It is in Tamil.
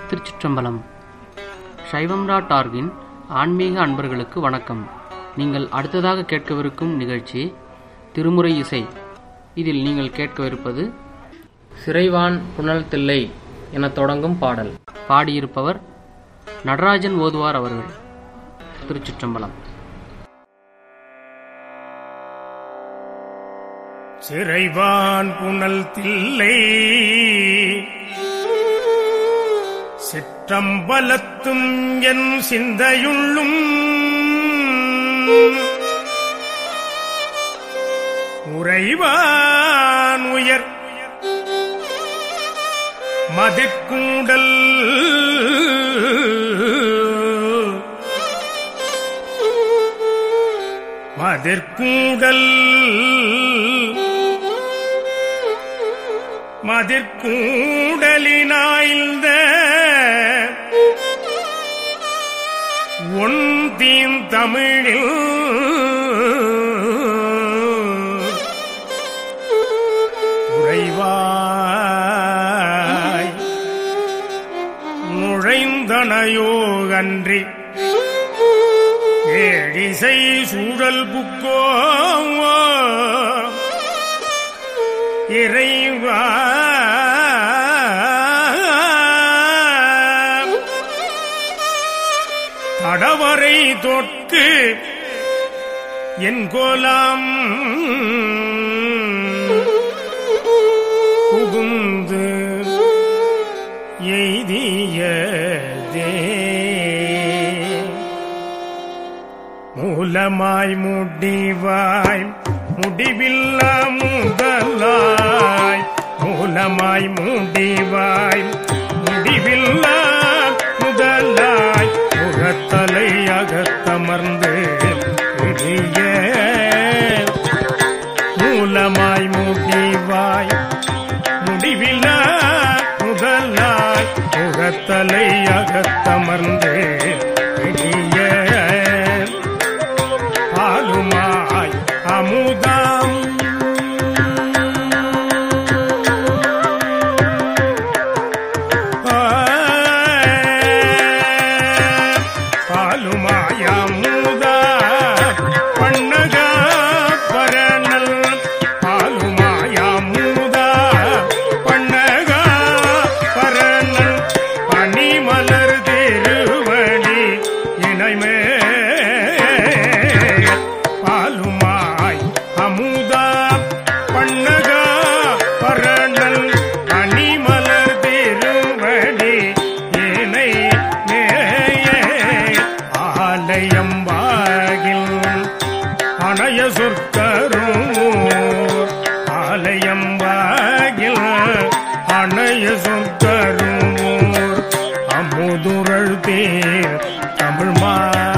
திருச்சிற்றம்பலம் சைவம் டாட் ஆர்கின் ஆன்மீக அன்பர்களுக்கு வணக்கம் நீங்கள் அடுத்ததாக கேட்கவிருக்கும் நிகழ்ச்சி திருமுறை இசை இதில் நீங்கள் கேட்கவிருப்பது சிறைவான் புனல் தில்லை என தொடங்கும் பாடல் பாடியிருப்பவர் நடராஜன் ஓதுவார் அவர்கள் திருச்சிற்றம்பலம் சிறைவான் புனல் தில்லை சிற்றம்பலத்தும் என் சிந்தையுள்ளும் உறைவான் உயர் மதிக்கூடல் மதிர்கூடல் மதிர்கூடலினாய்ந்த ஒன் தீம் தமிழில் உறைவாய் நுழைந்தனையோ அன்றி ஏழிசை சூழல் புக்கோ இறைவா தடவரை தொற்கு என் கோலாம் புகுந்து எய்தியதே மூலமாய் முடிவாய் முடிவில்லா முதலாய் மூலமாய் முடிவாய் முடிவில்லா முதலாய் முகத்தலை அகத்தமர்ந்து பெரிய மூலமாய் முடிவாய் முடிவில்லா முதலாய் முகத்தலை அகத்தமர்ந்து பெரிய பாலுமாய் அமுதாம் பாலுமாய் அமுதா பண்ணகா பரணல் பாலுமாய் அமுதா பண்ணகா பரணல் பனிமலர் திருவடி இணைமே பாலுமாய் அமுதா பண்ணகா பரணல் பனிமலர் திருவடி இணை ஆலயம் வாகில் அணைய சொற்கரும் ஆலயம் வாகில் அணைய சொற்கரும் அமுதுரள் தேர் தமிழ் மா